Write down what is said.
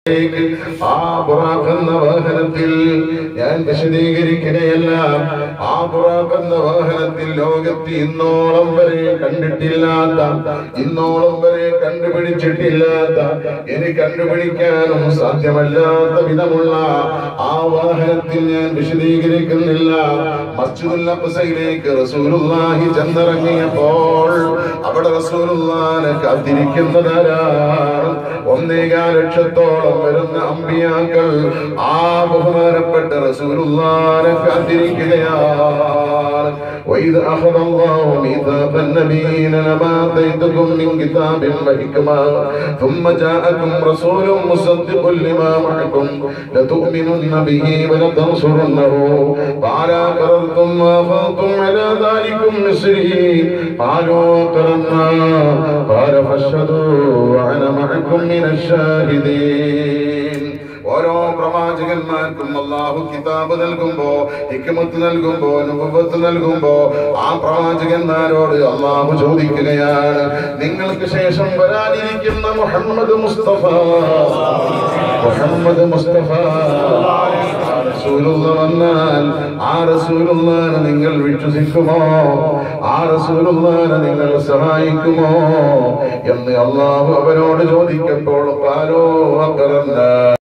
ആ ബുറാഖ് എന്ന വാഹനത്തിൽ ഞാൻ വിശദീകരിക്കുകയല്ല ആ ബുറാഖ് എന്ന വാഹനത്തിൽ ലോകത്ത് ഇന്നോളം വരെ കണ്ടിട്ടില്ലാത്ത ഇന്നോളം വരെ കണ്ടുപിടിച്ചിട്ടില്ലാത്ത ഇനി കണ്ടുപിടിക്കാനും സാധ്യമല്ലാത്ത വിധമുള്ള ആ വാഹനത്തിൽ ഞാൻ വിശദീകരിക്കുന്നില്ല മസ്ജിദുൽ അബ്സയിലേക്ക് റസൂലുള്ളാഹി ചെന്നിറങ്ങിയപ്പോൾ അവിടെ റസൂലുള്ളാഹിനെ കാത്തിരിക്കുന്നതാരാണ് ഒന്നേകാൽ ലക്ഷത്തോളം വരുന്ന അമ്പിയാക്കൾ ആ ബഹുമാനപ്പെട്ട റസൂലുള്ളാഹിനെ കാത്തിരിക്കുകയാണ് وإذ أخذ الله ميثاق النبيين لما آتيتكم من كتاب وحكمة ثم جاءكم رسول مصدق لما معكم لتؤمنن به ولتنصرنه قال أقررتم وأخذتم على ذلكم مصري قالوا أقررنا قال فاشهدوا وأنا معكم من الشاهدين ഓരോ പ്രവാചകന്മാർക്കും അള്ളാഹു കിതാബ് നൽകുമ്പോ ഹിക്മത്ത് നൽകുമ്പോ നുബുവത്ത് നൽകുമ്പോ ആ പ്രവാചകന്മാരോട് അള്ളാഹു ചോദിക്കുകയാണ് നിങ്ങൾക്ക് ശേഷം വരാനിരിക്കുന്ന മുഹമ്മദ് മുസ്തഫ മുഹമ്മദ് മുസ്തഫ റസൂലുള്ള വന്നാൽ ആ റസൂലുള്ളാനെ നിങ്ങൾ വിശ്വസിക്കുമോ ആ റസൂലുള്ളാനെ നിങ്ങൾ സഹായിക്കുമോ എന്ന് അള്ളാഹു അവരോട് ചോദിക്കപ്പോൾ പാലോ അക്കറന്ന